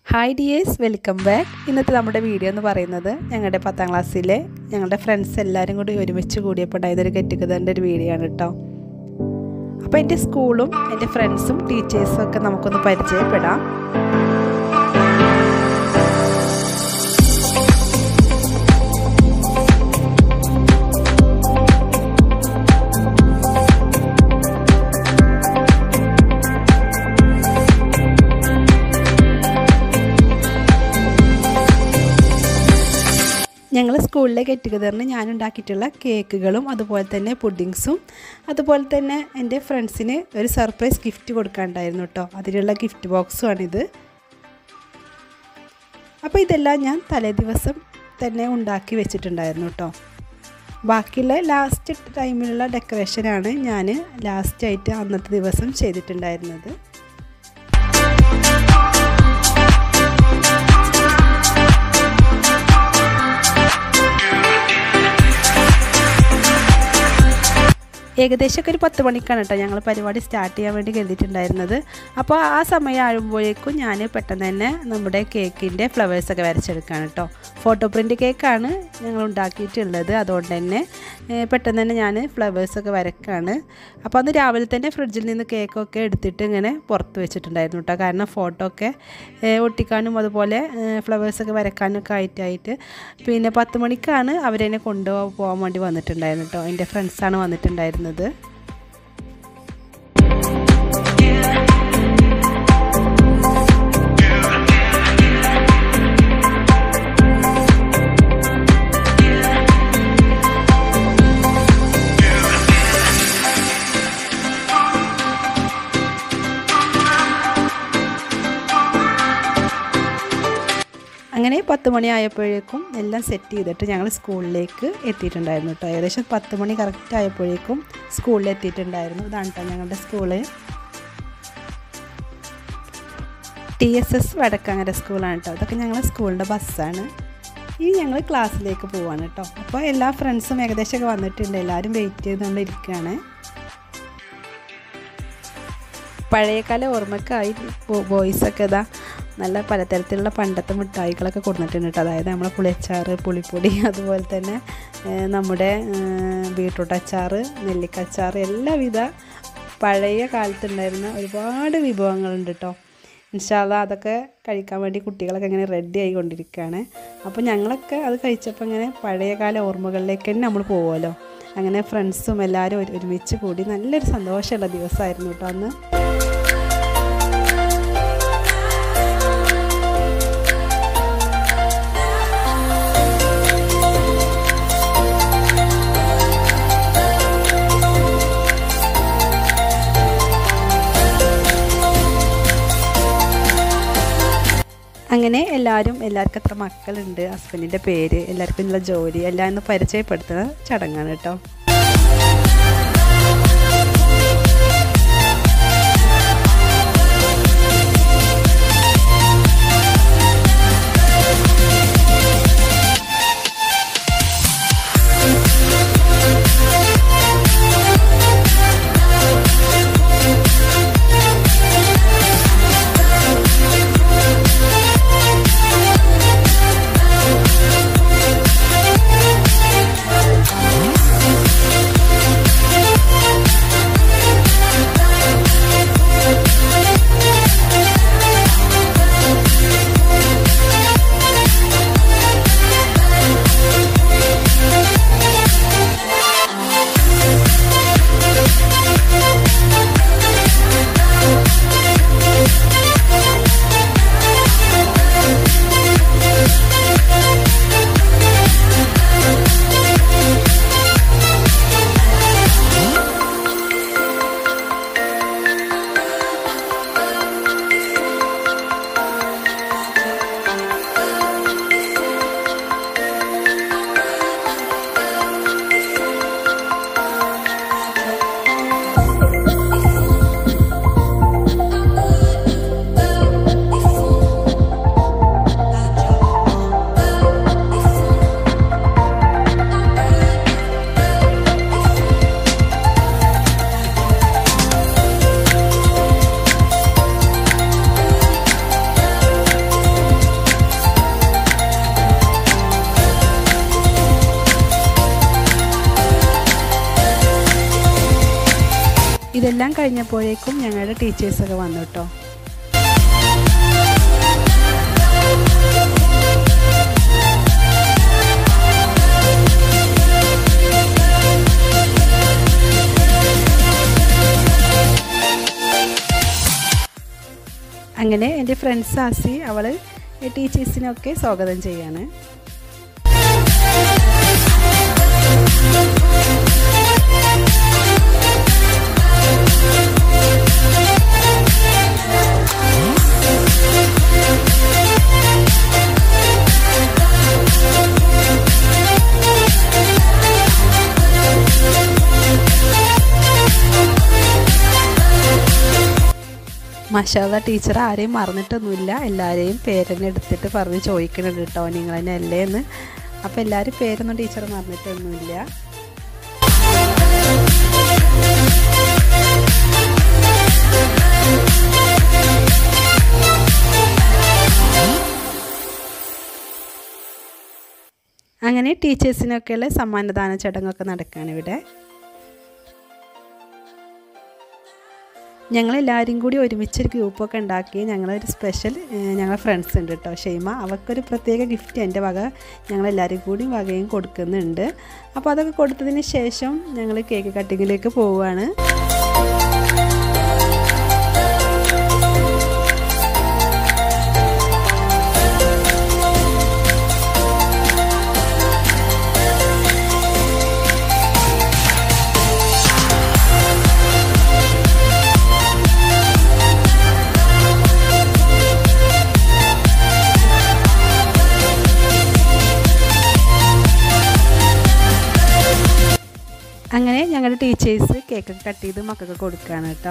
hi dears welcome back ഇന്നത്തെ നമ്മുടെ video എന്ന് പറയുന്നത് ഞങ്ങളുടെ പത്താം ക്ലാസ്സിലെ ഞങ്ങളുടെ ഫ്രണ്ട്സ് എല്ലാവരും കൂടി ഒരുമിച്ച് കൂടിയപ്പോൾ ഉണ്ടായതൊരു ഗെറ്റ് ടുഗദറിൻ്റെ ഒരു വീഡിയോ ആണ് കേട്ടോ അപ്പോൾ എൻ്റെ സ്കൂളും എൻ്റെ ഫ്രണ്ട്സും ടീച്ചേഴ്സും ഒക്കെ നമുക്കൊന്ന് പരിചയപ്പെടാം ഞങ്ങൾ സ്കൂളിലെ ഗെറ്റ് ടുഗദറിന് ഞാൻ ഉണ്ടാക്കിയിട്ടുള്ള കേക്കുകളും അതുപോലെ തന്നെ പുഡിങ്സും അതുപോലെ തന്നെ എൻ്റെ ഫ്രണ്ട്സിന് ഒരു സർപ്രൈസ് ഗിഫ്റ്റ് കൊടുക്കാനുണ്ടായിരുന്നു കേട്ടോ അതിനുള്ള ഗിഫ്റ്റ് ബോക്സുമാണിത് അപ്പോൾ ഇതെല്ലാം ഞാൻ തലേ ദിവസം തന്നെ ഉണ്ടാക്കി വെച്ചിട്ടുണ്ടായിരുന്നു കേട്ടോ ബാക്കിയുള്ള ലാസ്റ്റ് ടൈമിലുള്ള ഡെക്കറേഷനാണ് ഞാൻ ലാസ്റ്റായിട്ട് അന്നത്തെ ദിവസം ചെയ്തിട്ടുണ്ടായിരുന്നത് ഏകദേശമൊക്കെ ഒരു പത്ത് മണിക്കാണ് കേട്ടോ ഞങ്ങൾ പരിപാടി സ്റ്റാർട്ട് ചെയ്യാൻ വേണ്ടി കരുതിയിട്ടുണ്ടായിരുന്നത് അപ്പോൾ ആ സമയം ആകുമ്പോഴേക്കും ഞാൻ പെട്ടെന്ന് തന്നെ നമ്മുടെ കേക്കിൻ്റെ ഫ്ലവേഴ്സൊക്കെ വരച്ചെടുക്കുകയാണ് കേട്ടോ ഫോട്ടോ പ്രിൻ്റ് കേക്കാണ് ഞങ്ങൾ ഉണ്ടാക്കിയിട്ടുള്ളത് അതുകൊണ്ട് തന്നെ പെട്ടെന്ന് തന്നെ ഞാൻ ഫ്ലവേഴ്സൊക്കെ വരക്കാണ് അപ്പോൾ അന്ന് രാവിലെ തന്നെ ഫ്രിഡ്ജിൽ നിന്ന് കേക്കൊക്കെ എടുത്തിട്ട് ഇങ്ങനെ പുറത്ത് വെച്ചിട്ടുണ്ടായിരുന്നു കേട്ടോ കാരണം ഫോട്ടോ ഒക്കെ ഒട്ടിക്കാനും അതുപോലെ ഫ്ലവേഴ്സൊക്കെ വരക്കാനൊക്കെ ആയിട്ടായിട്ട് പിന്നെ പത്ത് മണിക്കാണ് അവരെന്നെ കൊണ്ടുപോകാൻ വേണ്ടി വന്നിട്ടുണ്ടായിരുന്നു കേട്ടോ എൻ്റെ ഫ്രണ്ട്സാണ് വന്നിട്ടുണ്ടായിരുന്നത് ചെയ്യുന്നത് അങ്ങനെ പത്ത് മണിയായപ്പോഴേക്കും എല്ലാം സെറ്റ് ചെയ്തിട്ട് ഞങ്ങൾ സ്കൂളിലേക്ക് എത്തിയിട്ടുണ്ടായിരുന്നു കേട്ടോ ഏകദേശം പത്ത് മണി കറക്റ്റ് ആയപ്പോഴേക്കും സ്കൂളിൽ എത്തിയിട്ടുണ്ടായിരുന്നു ഇതാണ് കേട്ടോ ഞങ്ങളുടെ school T S S Vadakkangara സ്കൂളാണ് കേട്ടോ ഇതൊക്കെ ഞങ്ങളുടെ സ്കൂളിൻ്റെ ബസ്സാണ് ഇനി ഞങ്ങൾ ക്ലാസ്സിലേക്ക് പോവാണ് കേട്ടോ അപ്പോൾ എല്ലാ ഫ്രണ്ട്സും ഏകദേശമൊക്കെ വന്നിട്ടുണ്ട് എല്ലാവരും വെയിറ്റ് ചെയ്തുകൊണ്ട് ഇരിക്കുകയാണ് പഴയകാല ഓർമ്മക്കായി ബോയ്സൊക്കെ ഇതാ നല്ല പലതരത്തിലുള്ള പണ്ടത്തെ മിഠായികളൊക്കെ കൊടുത്തിട്ടുണ്ട് കേട്ടോ അതായത് നമ്മളെ പുളിയച്ചാറ് പുളിപ്പൊടി അതുപോലെ തന്നെ നമ്മുടെ ബീട്രൂട്ട് അച്ചാർ നെല്ലിക്കച്ചാർ എല്ലാവിധ പഴയ കാലത്തുണ്ടായിരുന്ന ഒരുപാട് വിഭവങ്ങളുണ്ട് കേട്ടോ ഇൻഷാല്ല അതൊക്കെ കഴിക്കാൻ വേണ്ടി കുട്ടികളൊക്കെ ഇങ്ങനെ റെഡി ആയിക്കൊണ്ടിരിക്കുകയാണ് അപ്പോൾ ഞങ്ങളൊക്കെ അത് കഴിച്ചപ്പോൾ ഇങ്ങനെ പഴയകാല ഓർമ്മകളിലേക്ക് തന്നെ നമ്മൾ പോകുമല്ലോ അങ്ങനെ ഫ്രണ്ട്സും എല്ലാവരും ഒരുമിച്ച് കൂടി നല്ലൊരു സന്തോഷമുള്ള ദിവസമായിരുന്നു കേട്ടോ അന്ന് അങ്ങനെ എല്ലാവരും എല്ലാവർക്കും എത്ര മക്കളുണ്ട് ഹസ്ബൻഡിൻ്റെ പേര് എല്ലാവർക്കും ഉള്ള ജോലി എല്ലാം ഒന്ന് പരിചയപ്പെടുത്തുന്ന ചടങ്ങാണ് കേട്ടോ ഇതെല്ലാം കഴിഞ്ഞപ്പോഴേക്കും ഞങ്ങളുടെ ടീച്ചേഴ്സൊക്കെ വന്നു കേട്ടോ അങ്ങനെ എൻ്റെ ഫ്രണ്ട്സ് ആസി അവൾ ടീച്ചേഴ്സിനൊക്കെ സ്വാഗതം ചെയ്യാണ് മഷാദ ടീച്ചർ ആരെയും മറന്നിട്ടൊന്നുമില്ല എല്ലാവരെയും പേരെന്നെ എടുത്തിട്ട് പറഞ്ഞ് ചോദിക്കുന്നുണ്ട് കേട്ടോ നിങ്ങൾ തന്നെ അല്ലേ എന്ന് അപ്പോൾ എല്ലാവരും പേരൊന്നും ടീച്ചർ മറന്നിട്ടൊന്നുമില്ല അങ്ങനെ ടീച്ചേഴ്സിനൊക്കെയുള്ള സമ്മാനദാന ചടങ്ങൊക്കെ നടക്കുകയാണ് ഇവിടെ ഞങ്ങളെല്ലാവരും കൂടി ഒരുമിച്ചൊരു ഗ്രൂപ്പൊക്കെ ഉണ്ടാക്കി ഞങ്ങളൊരു സ്പെഷ്യൽ ഞങ്ങളെ ഫ്രണ്ട്സ് ഉണ്ട് കേട്ടോ ഷെയ്മ അവൾക്കൊരു പ്രത്യേക ഗിഫ്റ്റ് എൻ്റെ വക ഞങ്ങളെല്ലാവരും കൂടി വകയും കൊടുക്കുന്നുണ്ട് അപ്പോൾ അതൊക്കെ കൊടുത്തതിന് ശേഷം ഞങ്ങൾ കേക്ക് കട്ടിങ്ങിലേക്ക് പോവുകയാണ് അങ്ങനെ ഞങ്ങളുടെ ടീച്ചേഴ്സ് കേക്കൊക്കെ കട്ട് ചെയ്ത് മക്കൾക്ക് കൊടുക്കുകയാണ് കേട്ടോ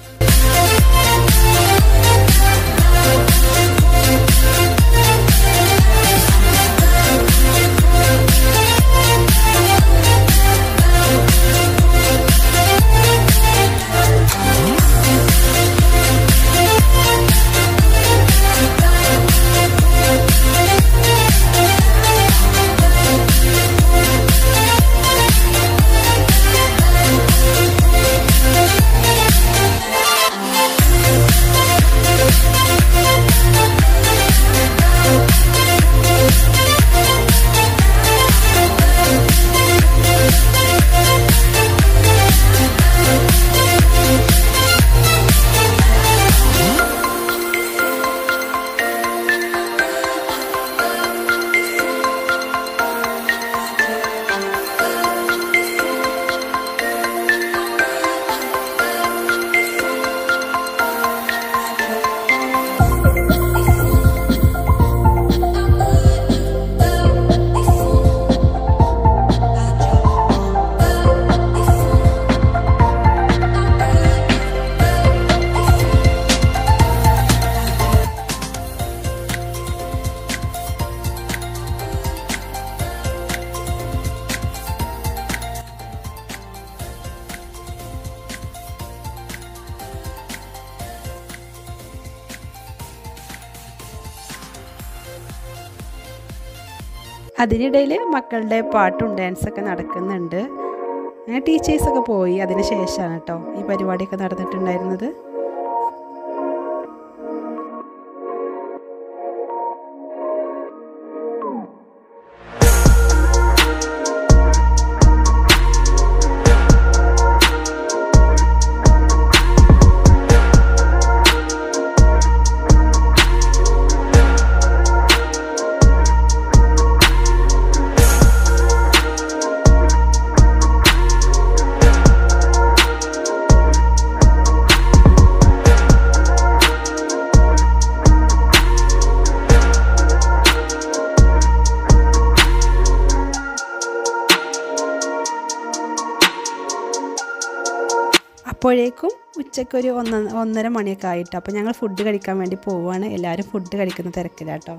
അതിനിടയിൽ മക്കളുടെ പാട്ടും ഡാൻസൊക്കെ നടക്കുന്നുണ്ട് അങ്ങനെ ടീച്ചേഴ്സൊക്കെ പോയി അതിന് ശേഷമാണ് കേട്ടോ ഈ പരിപാടിയൊക്കെ നടന്നിട്ടുണ്ടായിരുന്നത് അപ്പോഴേക്കും ഉച്ചയ്ക്കൊരു ഒന്ന് ഒന്നര മണിയൊക്കെ ആയിട്ട് അപ്പോൾ ഞങ്ങൾ ഫുഡ് കഴിക്കാൻ വേണ്ടി പോവുകയാണ് എല്ലാവരും ഫുഡ് കഴിക്കുന്ന തിരക്കിലാട്ടോ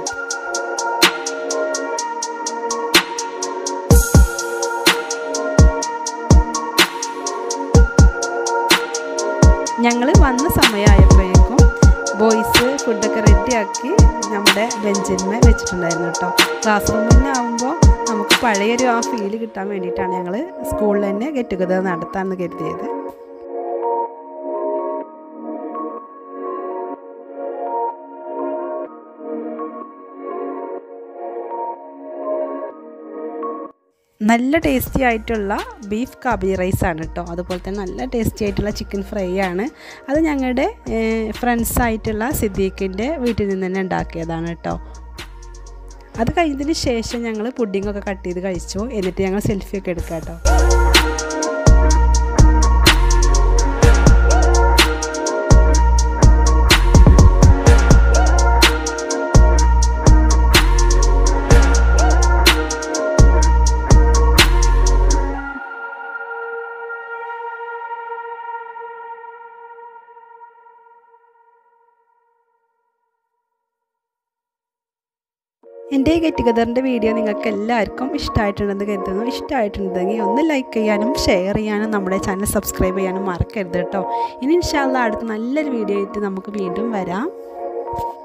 ഞങ്ങൾ വന്ന സമയമായപ്പോഴേക്കും ബോയ്സ് ഫുഡൊക്കെ റെഡിയാക്കി നമ്മുടെ ബെഞ്ചിന്മേ വെച്ചിട്ടുണ്ടായിരുന്നു കേട്ടോ ക്ലാസ് റൂമിൽ ആകുമ്പോൾ നമുക്ക് പഴയൊരു ആ ഫീല് കിട്ടാൻ വേണ്ടിയിട്ടാണ് ഞങ്ങൾ സ്കൂളിൽ തന്നെ ഗെറ്റ് ടുഗദർ നടത്താമെന്ന് കരുതിയത് നല്ല ടേസ്റ്റി ആയിട്ടുള്ള ബീഫ് കാബേജ് റൈസ് ആണ് കേട്ടോ അതുപോലെ തന്നെ നല്ല ടേസ്റ്റി ആയിട്ടുള്ള ചിക്കൻ ഫ്രൈ ആണ് അത് ഞങ്ങളുടെ ഫ്രണ്ട്സ് ആയിട്ടുള്ള സിദ്ദീഖിൻ്റെ വീട്ടിൽ നിന്ന് തന്നെ ഉണ്ടാക്കിയതാണ് കേട്ടോ അത് കഴിഞ്ഞതിന് ശേഷം ഞങ്ങൾ പുഡിങ്ങൊക്കെ കട്ട് ചെയ്ത് കഴിച്ചു എന്നിട്ട് ഞങ്ങൾ സെൽഫിയൊക്കെ എടുക്കാം കേട്ടോ എൻ്റെ ഈ ഗെറ്റ് ടുഗദറിൻ്റെ വീഡിയോ നിങ്ങൾക്ക് എല്ലാവർക്കും ഇഷ്ടമായിട്ടുണ്ടെന്ന് കരുതുന്നു ഇഷ്ടമായിട്ടുണ്ടെങ്കിൽ ഒന്ന് ലൈക്ക് ചെയ്യാനും ഷെയർ ചെയ്യാനും നമ്മുടെ ചാനൽ സബ്സ്ക്രൈബ് ചെയ്യാനും മറക്കരുത് കേട്ടോ ഇനി ഇൻഷാല്ല അടുത്ത നല്ലൊരു വീഡിയോ ആയിട്ട് നമുക്ക് വീണ്ടും വരാം